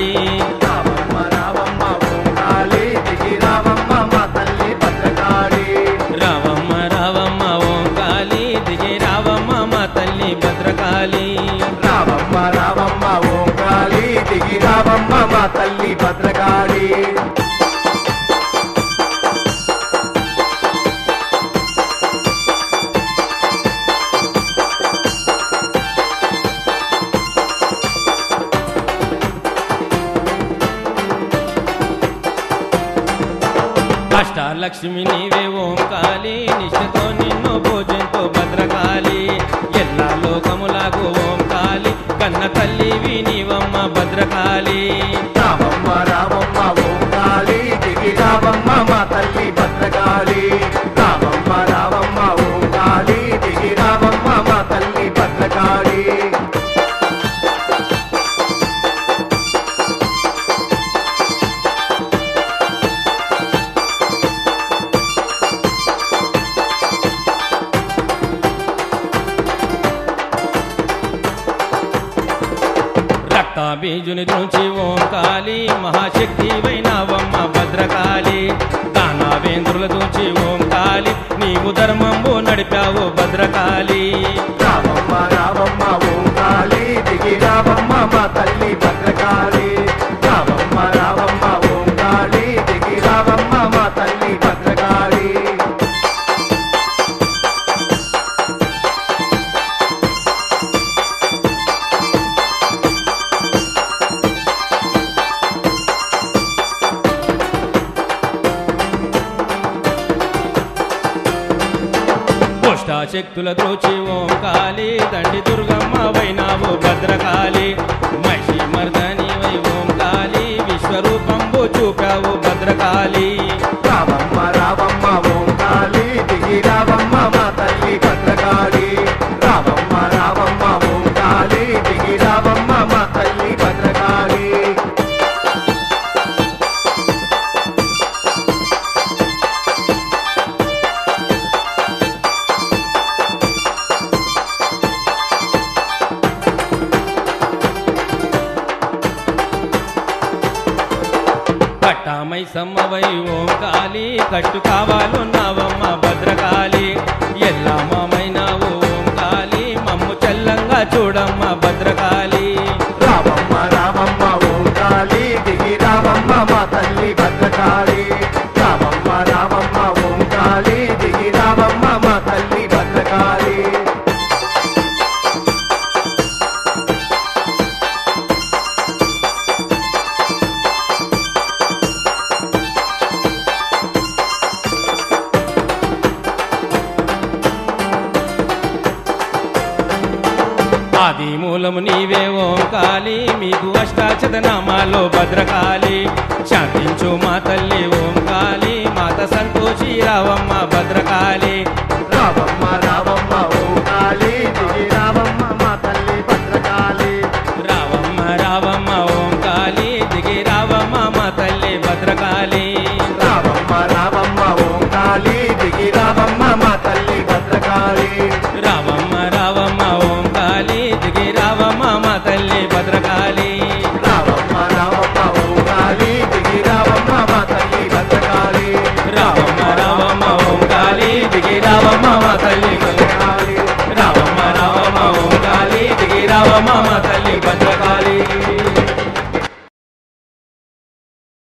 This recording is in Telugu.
భద్రకాళి రావమ్మ రావమ్మ ఓం కాళీ దిగి రావమ్మ మా తల్లి భద్రకాళి రావమ్మ రావమ్మ ఓం కాళి దిగి రావమ్మ మా తల్లి భద్రకాళి రావమ్మ రావమ్మ ఓం కాళీ దిగి రావమ్మ మా తల్లి భద్రకాళి అష్టాలక్ష్మి నీవే ఓం కాళి నిష్ఠతో నిన్ను పూజంతో భద్రకాళి ఎల్లా లోకములకు ఓం కాళి కన్న తల్లివి నీవమ్మ భద్రకాళి రావమ్మ రావమ్మ ఓం కాళీ దిగి రావమ్మ మా తల్లి భద్రకాళి రావమ్మ రావమ్మ ఓం కాళీ దిగి రావమ్మ మా తల్లి భద్రకాళి రక్తాబీజుని నుంచి ఓం కాళి మహాశక్తి వైనవమ్మ భద్రకాళి దానావేంద్రుల నుంచి ఓం కాళి నీవు ధర్మంబు నడిపావు భద్రకాళి రావమ్మ రావమ్మ ఓం కాళీ దిగి రావమ్మ మా తల్లి భద్రకాళి రావమ్మ రావమ్మ ఓం కాళీ దిగి రావమ్మ మా తల్లి భద్రకాళి శక్తుల దోచి ఓం కాళి దండి దుర్గమ్మ వైనావు భద్రకాళి మహిషి మర్దని వై ఓం కాళి విశ్వరూపంబు చూపావు భద్రకాళి రావమ్మ రావమ్మ ఓం కాళీ దిగి రావమ్మ మా తల్లి భద్రకాళి రావమ్మ రావమ్మ ఓం కాళీ దిగి రావమ్మ మా తల్లి భద్రకాళి పట్టామై సమ్మవై ఓం కాళి కట్టు కావాలున్నావమ్మ భద్రకాళి ఎల్లమ్మమైనావు ఓం కాళి మమ్ము చల్లంగా చూడమ్మ భద్రకాళి రావమ్మ రావమ్మ ఓం కాళీ దిగి రావమ్మ మా తల్లి భద్రకాళి రావమ్మ రావమ్మ ఓం కాళీ దిగి రావమ్మ మా తల్లి భద్రకాళి ఆది మూలము నీవే ఓం కాళి మీకు అష్టాచదనామాలో భద్రకాళి శాంతించు మా తల్లి ఓం కాళి మాత సంతోషి రావమ్మ భద్రకాళి